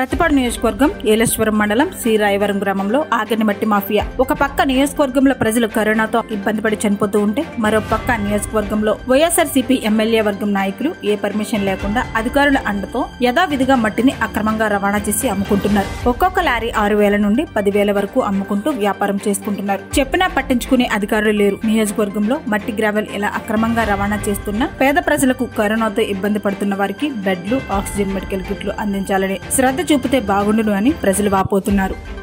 ప్రతిపాడు నియోజకవర్గం ఏలేశ్వరం మండలం శ్రీరాయవరం గ్రామంలో ఆగని మట్టి మాఫియా ఒక పక్క నియోజకవర్గంలో ప్రజలు కరోనాతో ఇబ్బంది పడి చనిపోతూ ఉంటే మరో పక్క నియోజకవర్గంలో వైఎస్ఆర్సీపీ ఎమ్మెల్యే వర్గం నాయకులు ఏ పర్మిషన్ లేకుండా అధికారుల అండతో యథావిధిగా మట్టిని అక్రమంగా రవాణా చేసి అమ్ముకుంటున్నారు ఒక్కొక్క లారీ ఆరు వేల నుండి పదివేల వరకు అమ్ముకుంటూ వ్యాపారం చేసుకుంటున్నారు చెప్పినా పట్టించుకునే అధికారులు లేరు నియోజకవర్గంలో మట్టి గ్రావెల్ ఇలా అక్రమంగా రవాణా చేస్తున్న పేద ప్రజలకు కరోనాతో ఇబ్బంది పడుతున్న వారికి బెడ్లు ఆక్సిజన్ మెడికల్ కిట్లు అందించాలని శ్రద్ధ చూపితే బాగుండును అని ప్రజలు వాపోతున్నారు